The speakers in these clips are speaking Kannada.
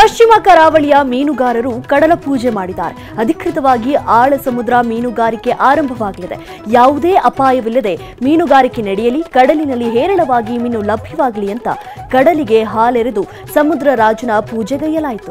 ಪಶ್ಚಿಮ ಕರಾವಳಿಯ ಮೀನುಗಾರರು ಕಡಲ ಪೂಜೆ ಮಾಡಿದ್ದಾರೆ ಅಧಿಕೃತವಾಗಿ ಆಳ ಸಮುದ್ರ ಮೀನುಗಾರಿಕೆ ಆರಂಭವಾಗಲಿದೆ ಯಾವುದೇ ಅಪಾಯವಿಲ್ಲದೆ ಮೀನುಗಾರಿಕೆ ನಡೆಯಲಿ ಕಡಲಿನಲ್ಲಿ ಹೇರಳವಾಗಿ ಮೀನು ಲಭ್ಯವಾಗಲಿ ಅಂತ ಕಡಲಿಗೆ ಹಾಲೆರೆದು ಸಮುದ್ರ ರಾಜನ ಪೂಜೆಗೈಯಲಾಯಿತು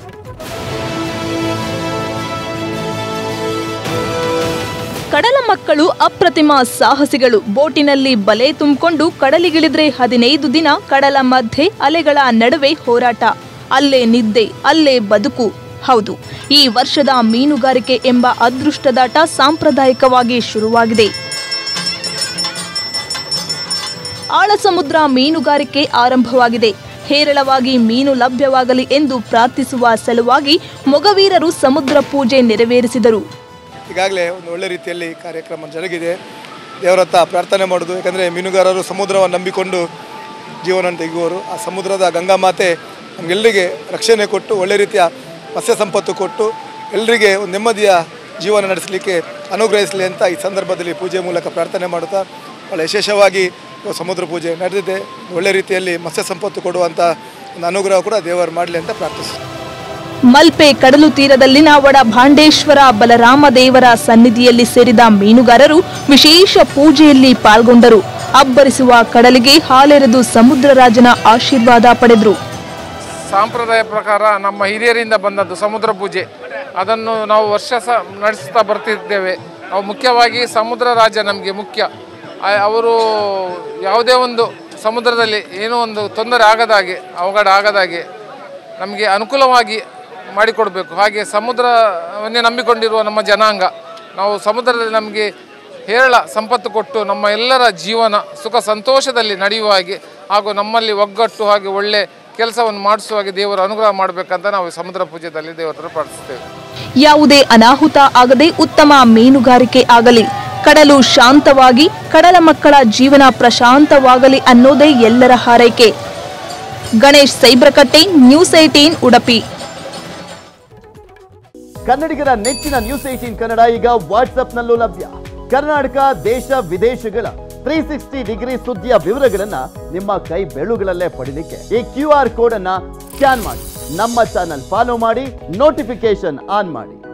ಕಡಲ ಮಕ್ಕಳು ಅಪ್ರತಿಮ ಸಾಹಸಿಗಳು ಬೋಟಿನಲ್ಲಿ ಬಲೆ ತುಂಬಿಕೊಂಡು ಕಡಲಿಗಿಳಿದ್ರೆ ಹದಿನೈದು ದಿನ ಕಡಲ ಮಧ್ಯೆ ಅಲೆಗಳ ನಡುವೆ ಹೋರಾಟ ಅಲ್ಲೇ ನಿದ್ದೆ ಅಲ್ಲೇ ಬದುಕು ಹೌದು ಈ ವರ್ಷದ ಮೀನುಗಾರಿಕೆ ಎಂಬ ಅದೃಷ್ಟದಾಟ ಸಾಂಪ್ರದಾಯಿಕವಾಗಿ ಶುರುವಾಗಿದೆ ಆಳ ಸಮುದ್ರ ಮೀನುಗಾರಿಕೆ ಆರಂಭವಾಗಿದೆ ಹೇರಳವಾಗಿ ಮೀನು ಲಭ್ಯವಾಗಲಿ ಎಂದು ಪ್ರಾರ್ಥಿಸುವ ಸಲುವಾಗಿ ಮೊಗವೀರರು ಸಮುದ್ರ ಪೂಜೆ ನೆರವೇರಿಸಿದರು ಈಗಾಗಲೇ ಒಂದು ಒಳ್ಳೆ ರೀತಿಯಲ್ಲಿ ಕಾರ್ಯಕ್ರಮ ಜರುಗಿದೆ ದೇವರ ಹತ್ರ ಪ್ರಾರ್ಥನೆ ಮಾಡೋದು ಯಾಕಂದರೆ ಮೀನುಗಾರರು ಸಮುದ್ರವನ್ನು ನಂಬಿಕೊಂಡು ಜೀವನ ತೆಗೆಯುವವರು ಆ ಸಮುದ್ರದ ಗಂಗಾ ಮಾತೆ ನಮಗೆಲ್ಲರಿಗೆ ರಕ್ಷಣೆ ಕೊಟ್ಟು ಒಳ್ಳೆ ರೀತಿಯ ಮತ್ಸ್ಯ ಸಂಪತ್ತು ಕೊಟ್ಟು ಎಲ್ಲರಿಗೆ ಒಂದು ನೆಮ್ಮದಿಯ ಜೀವನ ನಡೆಸಲಿಕ್ಕೆ ಅನುಗ್ರಹಿಸಲಿ ಅಂತ ಈ ಸಂದರ್ಭದಲ್ಲಿ ಪೂಜೆ ಮೂಲಕ ಪ್ರಾರ್ಥನೆ ಮಾಡುತ್ತಾ ಭಾಳ ವಿಶೇಷವಾಗಿ ಇವತ್ತು ಸಮುದ್ರ ಪೂಜೆ ನಡೆದಿದೆ ಒಳ್ಳೆ ರೀತಿಯಲ್ಲಿ ಮತ್ಸ್ಯ ಸಂಪತ್ತು ಕೊಡುವಂಥ ಒಂದು ಅನುಗ್ರಹ ಕೂಡ ದೇವರು ಮಾಡಲಿ ಅಂತ ಪ್ರಾರ್ಥಿಸ್ತೀನಿ ಮಲ್ಪೆ ಕಡಲು ತೀರದಲ್ಲಿನ ವಡ ಭಾಂಡೇಶ್ವರ ಬಲರಾಮ ದೇವರ ಸನ್ನಿಧಿಯಲ್ಲಿ ಸೇರಿದ ಮೀನುಗಾರರು ವಿಶೇಷ ಪೂಜೆಯಲ್ಲಿ ಪಾಲ್ಗೊಂಡರು ಅಬ್ಬರಿಸುವ ಕಡಲಿಗೆ ಹಾಲೆರೆದು ಸಮುದ್ರ ರಾಜನ ಆಶೀರ್ವಾದ ಪಡೆದರು ಸಾಂಪ್ರದಾಯ ಪ್ರಕಾರ ನಮ್ಮ ಹಿರಿಯರಿಂದ ಬಂದದ್ದು ಸಮುದ್ರ ಪೂಜೆ ಅದನ್ನು ನಾವು ವರ್ಷ ಸಹ ನಡೆಸ್ತಾ ಬರ್ತಿದ್ದೇವೆ ನಾವು ಮುಖ್ಯವಾಗಿ ಸಮುದ್ರ ರಾಜ ನಮಗೆ ಮುಖ್ಯ ಆ- ಅವರು ಯಾವುದೇ ಒಂದು ಸಮುದ್ರದಲ್ಲಿ ಏನೋ ಒಂದು ತೊಂದರೆ ಆಗದ ಹಾಗೆ ಅವಘಡ ಆಗದ ಹಾಗೆ ನಮಗೆ ಅನುಕೂಲವಾಗಿ ಮಾಡಿಕೊಡಬೇಕು ಹಾಗೆ ಸಮುದ್ರವನ್ನೇ ನಂಬಿಕೊಂಡಿರುವ ನಮ್ಮ ಜನಾಂಗ ನಾವು ಸಮುದ್ರದಲ್ಲಿ ನಮಗೆ ಹೇರಳ ಸಂಪತ್ತು ಕೊಟ್ಟು ನಮ್ಮ ಎಲ್ಲರ ಜೀವನ ಸುಖ ಸಂತೋಷದಲ್ಲಿ ನಡೆಯುವ ಹಾಗೆ ಹಾಗೂ ನಮ್ಮಲ್ಲಿ ಒಗ್ಗಟ್ಟು ಹಾಗೆ ಒಳ್ಳೆ ಕೆಲಸವನ್ನು ಮಾಡಿಸುವ ಹಾಗೆ ದೇವರು ಅನುಗ್ರಹ ಮಾಡಬೇಕಂತ ನಾವು ಸಮುದ್ರ ಪೂಜೆಯಲ್ಲಿ ದೇವರ ಹತ್ರ ಪ್ರಾರ್ಥಿಸ್ತೇವೆ ಯಾವುದೇ ಅನಾಹುತ ಆಗದೆ ಉತ್ತಮ ಮೀನುಗಾರಿಕೆ ಆಗಲಿ ಕಡಲು ಶಾಂತವಾಗಿ ಕಡಲ ಮಕ್ಕಳ ಜೀವನ ಪ್ರಶಾಂತವಾಗಲಿ ಅನ್ನೋದೇ ಎಲ್ಲರ ಹಾರೈಕೆ ಗಣೇಶ್ ಸೈಬ್ರಕಟ್ಟೆ ನ್ಯೂಸ್ ಏಟೀನ್ ಉಡುಪಿ ಕನ್ನಡಿಗರ ನೆಚ್ಚಿನ ನ್ಯೂಸ್ ಏಟೀನ್ ಕನ್ನಡ ಈಗ ವಾಟ್ಸ್ಆಪ್ನಲ್ಲೂ ಲಭ್ಯ ಕರ್ನಾಟಕ ದೇಶ ವಿದೇಶಗಳ ತ್ರೀ ಸಿಕ್ಸ್ಟಿ ಡಿಗ್ರಿ ಸುದ್ದಿಯ ವಿವರಗಳನ್ನ ನಿಮ್ಮ ಕೈ ಬೆಳುಗಳಲ್ಲೇ ಪಡಿಲಿಕ್ಕೆ ಈ ಕ್ಯೂ ಆರ್ ಕೋಡ್ ಅನ್ನ ಸ್ಕ್ಯಾನ್ ಮಾಡಿ ನಮ್ಮ ಚಾನಲ್ ಫಾಲೋ ಮಾಡಿ ನೋಟಿಫಿಕೇಶನ್ ಆನ್ ಮಾಡಿ